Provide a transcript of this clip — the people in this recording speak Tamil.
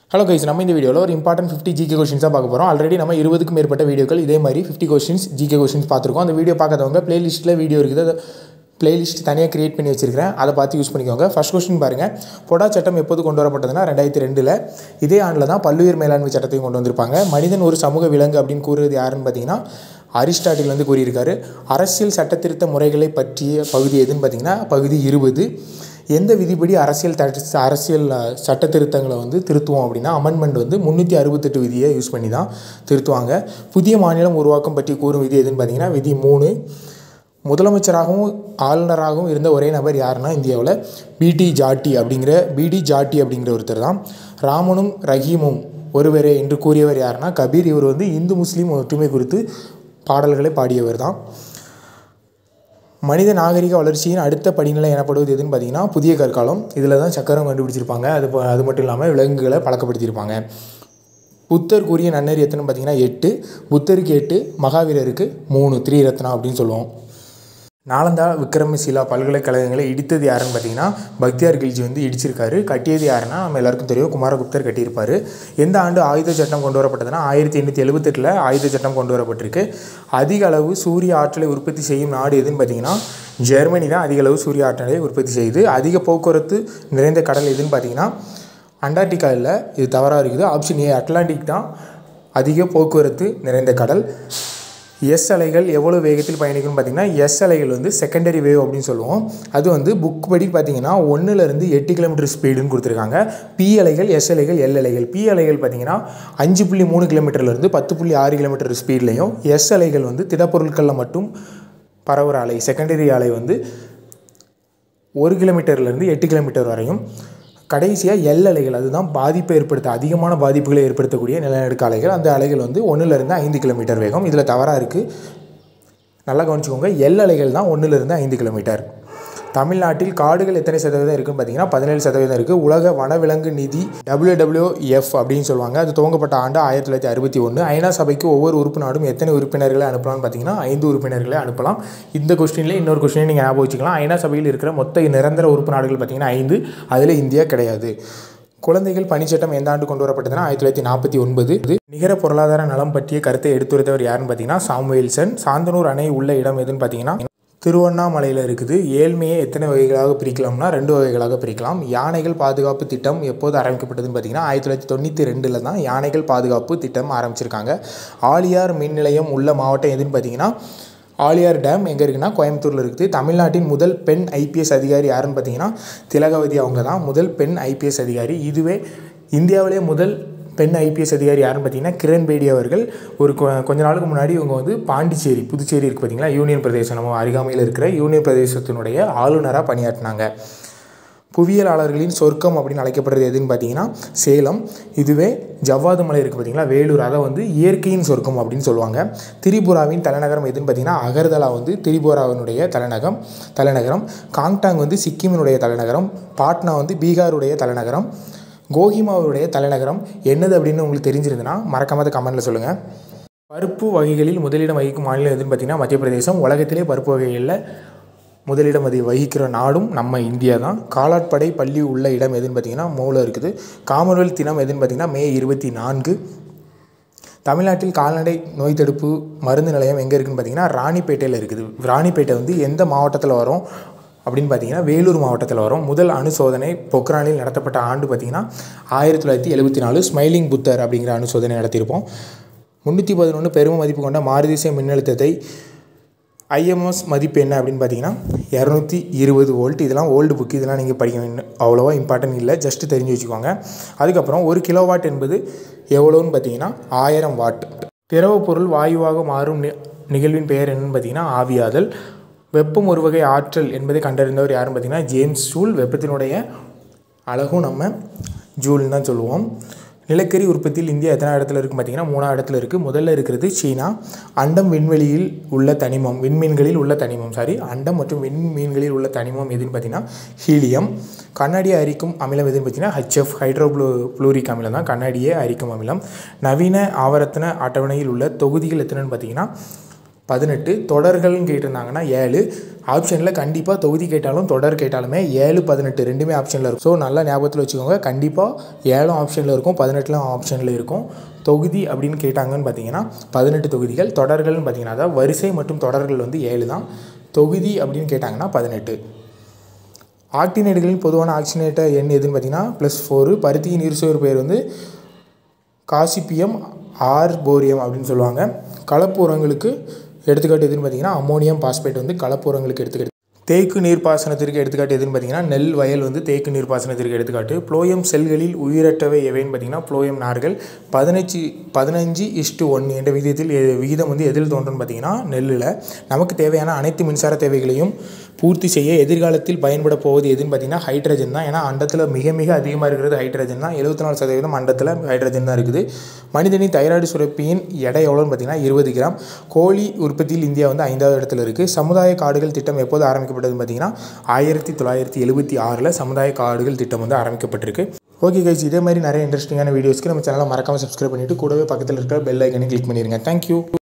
ஹலோ கைஸ் நம்ம இந்த வீடியோவில் ஒரு இம்பார்ட்டன்ட் ஃபிஃப்டி ஜிகே கொஷின்ஸாக பார்க்க போகிறோம் ஆல்ரெடி நம்ம இருபதுக்கும் மேற்பட்ட வீடியோக்கள் இதே மாதிரி ஃபிஃப்டி கொஷின்ஸ் ஜிகே கொஷின்ஸ் பார்த்துருக்கோம் அந்த வீடியோ பார்க்காதவங்க பிளேலிஸ்ட்டில் வீடியோ இருக்குது அதை பிளேலிஸ்ட் தனியாக கிரியேட் பண்ணி வச்சிருக்கிறேன் அதை பார்த்து யூஸ் பண்ணிக்கோங்க ஃபர்ஸ்ட் கொஸ்டின் பாருங்கள் பொடா சட்டம் எப்போது கொண்டு வரப்பட்டதுன்னா ரெண்டாயிரத்தி ரெண்டில் இதே ஆண்டில் தான் பல்லுயிர் மேலாண்மை சட்டத்தையும் கொண்டு வந்திருப்பாங்க மனிதன் ஒரு சமூக விலங்கு அப்படின்னு கூறுறது யாருன்னு பார்த்தீங்கன்னா அரிஸ்டாட்டில் வந்து கூறியிருக்காரு அரசியல் சட்டத்திருத்த முறைகளை பற்றிய பகுதி எதுன்னு பார்த்தீங்கன்னா பகுதி இருபது எந்த விதிப்படி அரசியல் தட அரசியல் அஹ், சட்ட திருத்தங்களை வந்து திருத்துவோம் அப்படின்னா அமெண்ட்மெண்ட் வந்து முந்நூற்றி அறுபத்தெட்டு விதியை யூஸ் பண்ணி தான் திருத்துவாங்க புதிய மாநிலம் உருவாக்கம் பற்றி கூறும் விதி எதுன்னு பார்த்தீங்கன்னா விதி மூணு முதலமைச்சராகவும் ஆளுநராகவும் இருந்த ஒரே நபர் யாருன்னா இந்தியாவில் பிடி ஜாட்டி அப்படிங்கிற பிடி ஜாட்டி அப்படிங்கிற ஒருத்தர் தான் ராமனும் ரஹீமும் ஒருவரே என்று கூறியவர் யாருன்னா கபீர் இவர் வந்து இந்து முஸ்லீம் ஒற்றுமை குறித்து பாடல்களை பாடியவர் தான் மனித நாகரிக வளர்ச்சியின் அடுத்த படிநிலை எனப்படுவது எதுன்னு பார்த்தீங்கன்னா புதிய கற்காலம் இதில் தான் சக்கரம் கண்டுபிடிச்சிருப்பாங்க அது ப- அது மட்டும் இல்லாமல் விலங்குகளை பழக்கப்படுத்தியிருப்பாங்க புத்தர் கூறிய நன்னறி எத்தனை பார்த்தீங்கன்னா எட்டு புத்தருக்கு எட்டு மகாவீரருக்கு மூணு த்ரீ ரத்னா அப்படின்னு சொல்லுவோம் நாலந்தா விக்ரமசிலா பல்கலைக்கழகங்களை இடித்தது யாருன்னு பார்த்தீங்கன்னா பக்தியார் கில்ஜி வந்து இடிச்சிருக்காரு கட்டியது யாருன்னா நம்ம எல்லாருக்கும் தெரியும் குமாரகுப்தர் கட்டியிருப்பார் எந்த ஆண்டு ஆயுத சட்டம் கொண்டு வரப்பட்டதுன்னா ஆயிரத்தி எண்ணூற்றி எழுபத்தெட்டில் ஆயுத சட்டம் கொண்டு வரப்பட்டிருக்கு அதிக அளவு சூரிய ஆற்றலை உற்பத்தி செய்யும் நாடு எதுன்னு பார்த்தீங்கன்னா ஜெர்மனி தான் அதிக அளவு சூரிய ஆற்றலை உற்பத்தி செய்யுது அதிக போக்குவரத்து நிறைந்த கடல் எதுன்னு பார்த்தீங்கன்னா அண்டார்டிகா இல்லை இது தவறாக இருக்குது ஆப்ஷன் ஏ அட்லாண்டிக் தான் அதிக போக்குவரத்து நிறைந்த கடல் எஸ் அலைகள் எவ்வளோ வேகத்தில் பயணிக்கும்னு பார்த்தீங்கன்னா எஸ் அலைகள் வந்து செகண்டரி வேவ் அப்படின்னு சொல்லுவோம் அது வந்து புக் படி பார்த்தீங்கன்னா ஒன்றுலேருந்து எட்டு கிலோமீட்டர் ஸ்பீடுன்னு கொடுத்துருக்காங்க பி அலைகள் எஸ் அலைகள் எல் அலைகள் பி அலைகள் பார்த்தீங்கன்னா அஞ்சு புள்ளி மூணு கிலோமீட்டர்லேருந்து பத்து புள்ளி ஆறு கிலோமீட்டர் ஸ்பீட்லையும் எஸ் அலைகள் வந்து திடப்பொருட்களில் மட்டும் பரவுற அலை செகண்டரி அலை வந்து ஒரு கிலோமீட்டர்லேருந்து எட்டு கிலோமீட்டர் வரையும் கடைசியாக எல் அலைகள் அதுதான் பாதிப்பை ஏற்படுத்த அதிகமான பாதிப்புகளை ஏற்படுத்தக்கூடிய நிலநடுக்க அலைகள் அந்த அலைகள் வந்து ஒன்றுலேருந்து ஐந்து கிலோமீட்டர் வேகம் இதில் தவறாக இருக்குது நல்லா கவனிச்சுக்கோங்க எல் அலைகள் தான் ஒன்றுலேருந்து ஐந்து கிலோமீட்டர் தமிழ்நாட்டில் காடுகள் எத்தனை சதவீதம் இருக்குன்னு பார்த்தீங்கன்னா பதினேழு சதவீதம் இருக்குது உலக வனவிலங்கு நிதி WWF அப்படின்னு சொல்லுவாங்க அது துவங்கப்பட்ட ஆண்டு ஆயிரத்தி தொள்ளாயிரத்தி அறுபத்தி ஒன்று ஐநா சபைக்கு ஒவ்வொரு உறுப்பு நாடும் எத்தனை உறுப்பினர்களை அனுப்பலாம்னு பார்த்தீங்கன்னா ஐந்து உறுப்பினர்களை அனுப்பலாம் இந்த கொஸ்டினில் இன்னொரு கொஸ்டினை நீங்கள் ஞாபகம் வச்சுக்கலாம் ஐநா சபையில் இருக்கிற மொத்த நிரந்தர உறுப்பு நாடுகள் பார்த்தீங்கன்னா ஐந்து அதில் இந்தியா கிடையாது குழந்தைகள் பணிச்சட்டம் எந்த ஆண்டு கொண்டு வரப்பட்டதுன்னா ஆயிரத்தி தொள்ளாயிரத்தி நாற்பத்தி ஒன்பது இது நிகர பொருளாதார நலம் பற்றிய கருத்தை எடுத்துரைத்தவர் யாருன்னு பார்த்தீங்கன்னா சாமுவேல்சன் சாந்தனூர் அணை உள்ள இடம் எதுன்னு பார்த்தீங்கன்னா திருவண்ணாமலையில் இருக்குது ஏழ்மையை எத்தனை வகைகளாக பிரிக்கலாம்னா ரெண்டு வகைகளாக பிரிக்கலாம் யானைகள் பாதுகாப்பு திட்டம் எப்போது ஆரம்பிக்கப்பட்டதுன்னு பார்த்தீங்கன்னா ஆயிரத்தி தொள்ளாயிரத்தி தொண்ணூற்றி ரெண்டில் தான் யானைகள் பாதுகாப்பு திட்டம் ஆரம்பிச்சிருக்காங்க ஆலியார் மின் நிலையம் உள்ள மாவட்டம் எதுன்னு பார்த்தீங்கன்னா ஆலியார் டேம் எங்கே இருக்குன்னா கோயம்புத்தூரில் இருக்குது தமிழ்நாட்டின் முதல் பெண் ஐபிஎஸ் அதிகாரி யாருன்னு பார்த்தீங்கன்னா திலகவதி அவங்க தான் முதல் பெண் ஐபிஎஸ் அதிகாரி இதுவே இந்தியாவிலே முதல் பெண் ஐபிஎஸ் அதிகாரி யாருன்னு பார்த்தீங்கன்னா கிரண் பேடி அவர்கள் ஒரு கொ- கொஞ்ச நாளுக்கு முன்னாடி இவங்க வந்து பாண்டிச்சேரி புதுச்சேரி இருக்குது பார்த்தீங்களா யூனியன் பிரதேசம் நம்ம அருகாமையில் இருக்கிற யூனியன் பிரதேசத்தினுடைய ஆளுநராக பணியாற்றினாங்க புவியியலாளர்களின் சொர்க்கம் அப்படின்னு அழைக்கப்படுறது எதுன்னு பார்த்தீங்கன்னா சேலம் இதுவே ஜவ்வாது மலை இருக்குது பார்த்தீங்களா வேலூர் அதை வந்து இயற்கையின் சொர்க்கம் அப்படின்னு சொல்லுவாங்க திரிபுராவின் தலைநகரம் எதுன்னு பார்த்தீங்கன்னா அகர்தலா வந்து திரிபுராவினுடைய தலைநகம் தலைநகரம் காங்டாங் வந்து சிக்கிமினுடைய தலைநகரம் பாட்னா வந்து பீகாருடைய தலைநகரம் கோஹிமாவுடைய தலைநகரம் என்னது அப்படின்னு உங்களுக்கு தெரிஞ்சிருந்ததுன்னா மறக்காம அதை கமெண்ட்டில் சொல்லுங்கள் பருப்பு வகைகளில் முதலிடம் வகிக்கும் மாநிலம் எதுன்னு பார்த்தீங்கன்னா மத்திய பிரதேசம் உலகத்திலே பருப்பு வகைகளில் முதலிடம் அதை வகிக்கிற நாடும் நம்ம இந்தியா தான் காலாட்படை பள்ளி உள்ள இடம் எதுன்னு பார்த்தீங்கன்னா மூலம் இருக்குது காமன்வெல்த் தினம் எதுன்னு பார்த்தீங்கன்னா மே இருபத்தி நான்கு தமிழ்நாட்டில் கால்நடை நோய் தடுப்பு மருந்து நிலையம் எங்கே இருக்குன்னு பார்த்தீங்கன்னா ராணிப்பேட்டையில் இருக்குது ராணிப்பேட்டை வந்து எந்த மாவட்டத்தில் வரும் அப்படின்னு பார்த்தீங்கன்னா வேலூர் மாவட்டத்தில் வரும் முதல் அணு சோதனை பொக்ரானில் நடத்தப்பட்ட ஆண்டு பார்த்தீங்கன்னா ஆயிரத்தி தொள்ளாயிரத்தி எழுபத்தி நாலு ஸ்மைலிங் புத்தர் அப்படிங்கிற அணு சோதனை நடத்தியிருப்போம் முந்நூற்றி பதினொன்று பெரும மதிப்பு கொண்ட மாறுதிசை மின்னழுத்தத்தை ஐஎம்எஸ் மதிப்பு என்ன அப்படின்னு பார்த்தீங்கன்னா இரநூத்தி இருபது வோல்ட் இதெல்லாம் ஓல்டு புக் இதெல்லாம் நீங்கள் படிக்க வேணும் அவ்வளோவா இம்பார்ட்டன்ட் இல்லை ஜஸ்ட்டு தெரிஞ்சு வச்சுக்கோங்க அதுக்கப்புறம் ஒரு கிலோவாட் என்பது எவ்வளோன்னு பார்த்தீங்கன்னா ஆயிரம் வாட் திரவப் பொருள் வாயுவாக மாறும் நி நிகழ்வின் பெயர் என்னன்னு பார்த்தீங்கன்னா ஆவியாதல் வெப்பம் ஒரு வகை ஆற்றல் என்பதை கண்டறிந்தவர் யாருன்னு பார்த்தீங்கன்னா ஜேம்ஸ் ஜூல் வெப்பத்தினுடைய அழகும் நம்ம ஜூல்னு தான் சொல்லுவோம் நிலக்கரி உற்பத்தியில் இந்தியா எத்தனை இடத்துல இருக்குது பார்த்தீங்கன்னா மூணாவது இடத்துல இருக்குது முதல்ல இருக்கிறது சீனா அண்டம் விண்வெளியில் உள்ள தனிமம் விண்மீன்களில் உள்ள தனிமம் சாரி அண்டம் மற்றும் விண்மீன்களில் உள்ள தனிமம் எதுன்னு பார்த்தீங்கன்னா ஹீலியம் கண்ணாடியை அரிக்கும் அமிலம் எதுன்னு பார்த்தீங்கன்னா ஹெச்எஃப் ஹைட்ரோப்ளூ ப்ளூரிக் அமிலம் தான் கண்ணாடியை அரிக்கும் அமிலம் நவீன ஆவர்த்தன அட்டவணையில் உள்ள தொகுதிகள் எத்தனைன்னு பார்த்தீங்கன்னா பதினெட்டு தொடர்கள்னு கேட்டிருந்தாங்கன்னா ஏழு ஆப்ஷனில் கண்டிப்பாக தொகுதி கேட்டாலும் தொடர் கேட்டாலுமே ஏழு பதினெட்டு ரெண்டுமே ஆப்ஷனில் இருக்கும் ஸோ நல்லா ஞாபகத்தில் வச்சுக்கோங்க கண்டிப்பாக ஏழும் ஆப்ஷனில் இருக்கும் பதினெட்டுலாம் ஆப்ஷனில் இருக்கும் தொகுதி அப்படின்னு கேட்டாங்கன்னு பார்த்தீங்கன்னா பதினெட்டு தொகுதிகள் தொடர்கள்னு பார்த்தீங்கன்னா அதாவது வரிசை மற்றும் தொடர்கள் வந்து ஏழு தான் தொகுதி அப்படின்னு கேட்டாங்கன்னா பதினெட்டு ஆக்டினேட்டுகளின் பொதுவான ஆக்சினேட்டர் எண் எதுன்னு பார்த்தீங்கன்னா ப்ளஸ் ஃபோரு பருத்தியின் இருசுவர் பேர் வந்து காசிப்பியம் ஆர்போரியம் அப்படின்னு சொல்லுவாங்க கலப்பு உரங்களுக்கு எடுத்துக்காட்டு எதுன்னு பார்த்தீங்கன்னா அம்மோனியம் பாஸ்பேட் வந்து கலப்பு உரங்களுக்கு எடுத்துக்காட்டு தேக்கு நீர்ப்பாசனத்திற்கு எடுத்துக்காட்டு எதுன்னு பார்த்தீங்கன்னா நெல் வயல் வந்து தேக்கு நீர்ப்பாசனத்திற்கு எடுத்துக்காட்டு புளோயம் செல்களில் உயிரற்றவை எவைன்னு பார்த்தீங்கன்னா புளோயம் நார்கள் பதினஞ்சு பதினஞ்சு இஷ்டு ஒன் என்ற விகிதத்தில் எ- விகிதம் வந்து எதில் தோன்றும்னு பார்த்தீங்கன்னா நெல்லில் நமக்கு தேவையான அனைத்து மின்சார தேவைகளையும் பூர்த்தி செய்ய எதிர்காலத்தில் பயன்பட போவது எதுன்னு பார்த்தீங்கன்னா ஹைட்ரஜன் தான் ஏன்னா அண்டத்தில் மிக மிக அதிகமாக இருக்கிறது ஹைட்ரஜன் தான் எழுபத்தி நாலு சதவீதம் அண்டத்தில் ஹைட்ரஜன் தான் இருக்குது மனிதனின் தைராய்டு சுரப்பியின் எடை எவ்வளோன்னு பார்த்தீங்கன்னா இருபது கிராம் கோழி உற்பத்தியில் இந்தியா வந்து ஐந்தாவது இடத்துல இருக்குது சமுதாய காடுகள் திட்டம் எப்போது ஆரம்பிக்கப்பட்டதுன்னு பார்த்தீங்கன்னா ஆயிரத்தி தொள்ளாயிரத்தி எழுபத்தி ஆறில் சமுதாய காடுகள் திட்டம் வந்து ஆரம்பிக்கப்பட்டிருக்கு ஓகே கைஸ் இதே மாதிரி நிறைய இன்ட்ரெஸ்டிங்கான வீடியோஸ்க்கு நம்ம சேனலை மறக்காமல் சப்ஸ்கிரைப் பண்ணிவிட்டு கூடவே பக்கத்தில் இருக்கிற பெல் ஐக்கனையும் கிளிக் பண்ணிடுங்க தேங்க்யூ